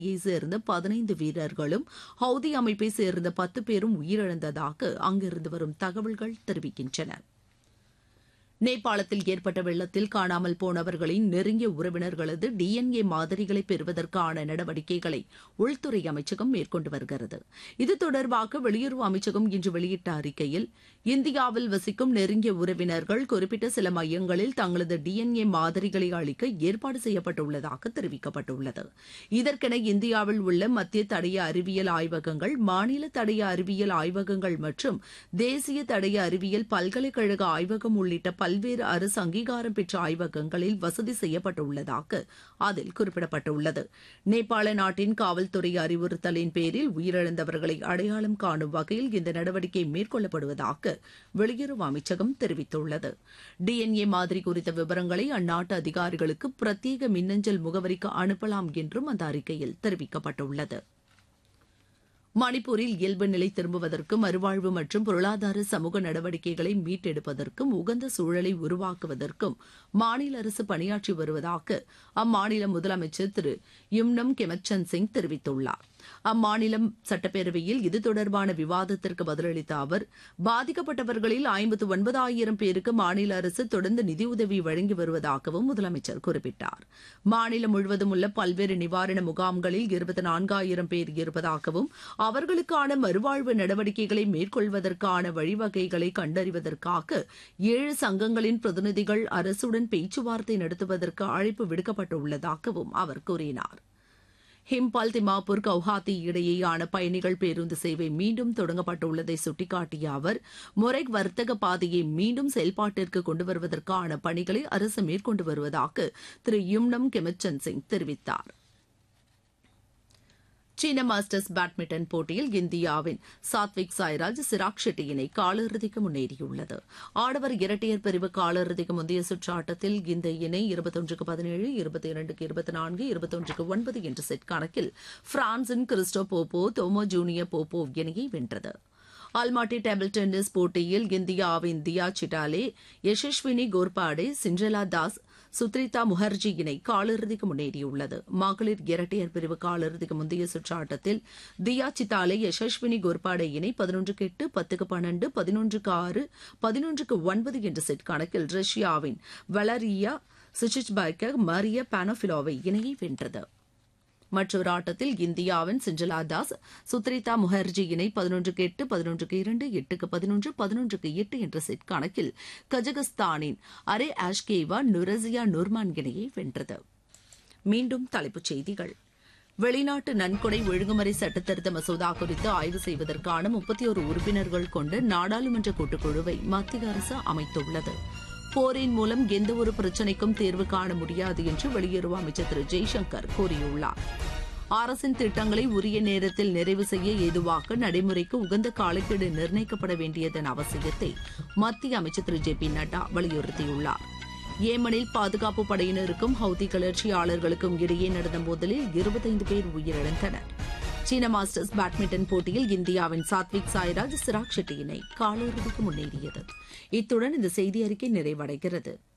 சேர்ந்த பதினைந்து வீரர்களும் ஹவுதி அமைப்பை சேர்ந்த பத்து பேரும் உயிரிழந்ததாக அங்கிருந்து வரும் தகவல்கள் தெரிவிக்கின்றன நேபாளத்தில் ஏற்பட்ட வெள்ளத்தில் காணாமல் போனவர்களின் நெருங்கிய உறவினர்களது டிஎன்ஏ மாதிரிகளை பெறுவதற்கான நடவடிக்கைகளை உள்துறை அமைச்சகம் மேற்கொண்டு வருகிறது இது தொடர்பாக வெளியுறவு அமைச்சகம் இன்று வெளியிட்ட அறிக்கையில் இந்தியாவில் வசிக்கும் நெருங்கிய உறவினர்கள் குறிப்பிட்ட சில மையங்களில் தங்களது டிஎன்ஏ மாதிரிகளை அளிக்க ஏற்பாடு செய்யப்பட்டுள்ளதாக தெரிவிக்கப்பட்டுள்ளது இதற்கென இந்தியாவில் உள்ள மத்திய தடய அறிவியல் ஆய்வகங்கள் மாநில தடய அறிவியல் ஆய்வகங்கள் மற்றும் தேசிய தடய அறிவியல் பல்கலைக்கழக ஆய்வகம் உள்ளிட்ட பல்வேறு அரசு அங்கீகாரம் பெற்ற ஆய்வகங்களில் வசதி செய்யப்பட்டுள்ளதாக அதில் குறிப்பிடப்பட்டுள்ளது நேபாள நாட்டின் காவல்துறை அறிவுறுத்தலின் பேரில் உயிரிழந்தவர்களை அடையாளம் காணும் வகையில் இந்த நடவடிக்கை மேற்கொள்ளப்படுவதாக வெளியுறவு அமைச்சகம் தெரிவித்துள்ளது டிஎன்ஏ மாதிரி குறித்த விவரங்களை அந்நாட்டு அதிகாரிகளுக்கு பிரத்யேக மின்னஞ்சல் முகவரிக்கு அனுப்பலாம் என்றும் அந்த அறிக்கையில் தெரிவிக்கப்பட்டுள்ளது மணிப்பூரில் இயல்பு நிலை திரும்புவதற்கும் மறுவாழ்வு மற்றும் பொருளாதார சமூக நடவடிக்கைகளை மீட்டெடுப்பதற்கும் உகந்த சூழலை உருவாக்குவதற்கும் மாநில அரசு பணியாற்றி வருவதாக அம்மாநில முதலமைச்சர் திரு யும்னம் கெமச்சந்த் சிங் தெரிவித்துள்ளார் அம்மாநிலம் சட்டப்பேரவையில் இது தொடர்பான விவாதத்திற்கு பதிலளித்த அவர் பாதிக்கப்பட்டவர்களில் ஐம்பத்து ஒன்பதாயிரம் பேருக்கு மாநில அரசு தொடர்ந்து நிதியுதவி வழங்கி வருவதாகவும் முதலமைச்சர் குறிப்பிட்டார் மாநிலம் முழுவதும் உள்ள பல்வேறு நிவாரண முகாம்களில் இருபத்தி நான்காயிரம் பேர் இருப்பதாகவும் அவர்களுக்கான மறுவாழ்வு நடவடிக்கைகளை மேற்கொள்வதற்கான வழிவகைகளை கண்டறிவதற்காக ஏழு சங்கங்களின் பிரதிநிதிகள் அரசுடன் பேச்சுவார்த்தை நடத்துவதற்கு அழைப்பு விடுக்கப்பட்டுள்ளதாகவும் அவர் கூறினார் ஹிம்பால் திமாப்பூர் கவுஹாத்தி இடையேயான பயணிகள் பேருந்து சேவை மீண்டும் தொடங்கப்பட்டுள்ளதை சுட்டிக்காட்டிய அவர் மொரைக் வர்த்தக பாதையை மீண்டும் செயல்பாட்டிற்கு கொண்டு வருவதற்கான பணிகளை அரசு மேற்கொண்டு வருவதாக திரு யும்னம் கெமச்சந்த் சிங் தெரிவித்தார் சீன மாஸ்டர்ஸ் பேட்மிண்டன் போட்டியில் இந்தியாவின் சாத்விக் சாய்ராஜ் சிராக் ஷெட்டி இணை காலிறுதிக்கு முன்னேறியுள்ளது ஆடவர் இரட்டையர் பிரிவு காலிறுதிக்கு முந்தைய சுற்று ஆட்டத்தில் இந்த இணை இருபத்தொன்றுக்கு பதினேழு இருபத்தி இரண்டுக்கு இருபத்தி நான்கு இருபத்தொன்றுக்கு ஒன்பது என்ற செட் கணக்கில் பிரான்சின் கிறிஸ்டோ போப்போ தோமோ ஜூனியர் போப்போ இணையை வென்றது அல்மாட்டி டேபிள் டென்னிஸ் போட்டியில் இந்தியாவின் தியா சிட்டாலே யசஸ்வினி கோர்பாடே சிண்ட்ரலா தாஸ் சுத்ரிதா முகர்ஜி இணை காலிறுதிக்கு முன்னேறியுள்ளது மகளிர் இரட்டையர் பிரிவு காலிறுதிக்கு முந்தைய சுற்று ஆட்டத்தில் தியா சித்தாலே யசஸ்வினி கோர்பாடே இணை பதினொன்றுக்கு எட்டு பத்துக்கு பன்னெண்டு பதினொன்றுக்கு ஆறு பதினொன்றுக்கு ஒன்பது என்ற செட் கணக்கில் ரஷ்யாவின் வலரியா சுச்சிச்பைக்க மரிய பானோபிலோவை இணையை வென்றது மற்றொரு ஆட்டத்தில் இந்தியாவின் சிஞ்சலா தாஸ் சுத்ரிதா முகர்ஜி இணை பதினொன்றுக்கு எட்டு பதினொன்றுக்கு இரண்டு எட்டுக்கு பதினொன்று பதினொன்றுக்கு எட்டு என்ற செட் கணக்கில் கஜகஸ்தானின் அரே ஆஷ்கேவா நுரசியா நுர்மான் இணையை வென்றது மீண்டும் தலைப்புச் செய்திகள் வெளிநாட்டு நன்கொடை ஒழுங்குமுறை சட்டத்திருத்த மசோதா குறித்து ஆய்வு செய்வதற்கான முப்பத்தி ஒரு உறுப்பினர்கள் கொண்ட நாடாளுமன்ற கூட்டுக்குழுவை மத்திய அரசு அமைத்துள்ளது போரின் மூலம் எந்த ஒரு பிரச்சினைக்கும் தீர்வு காண முடியாது என்று வெளியுறவு அமைச்சர் திரு ஜெய்சங்கர் கூறியுள்ளார் அரசின் திட்டங்களை உரிய நேரத்தில் நிறைவு செய்ய ஏதுவாக நடைமுறைக்கு உகந்த காலக்கெடு நிர்ணயிக்கப்பட வேண்டியதன் அவசியத்தை மத்திய அமைச்சர் திரு ஜே பி நட்டா வலியுறுத்தியுள்ளார் ஏமனில் பாதுகாப்பு படையினருக்கும் ஹவுதி கிளர்ச்சியாளர்களுக்கும் இடையே நடந்த மோதலில் இருபத்தைந்து பேர் உயிரிழந்தனர் சீன மாஸ்டர்ஸ் பேட்மிண்டன் போட்டியில் இந்தியாவின் சாத்விக் சாய்ராஜ் சிராக் ஷெட்டி இணை காலிறுதிக்கு முன்னேறியது இத்துடன் இந்த செய்தி அறிக்கை நிறைவடைகிறது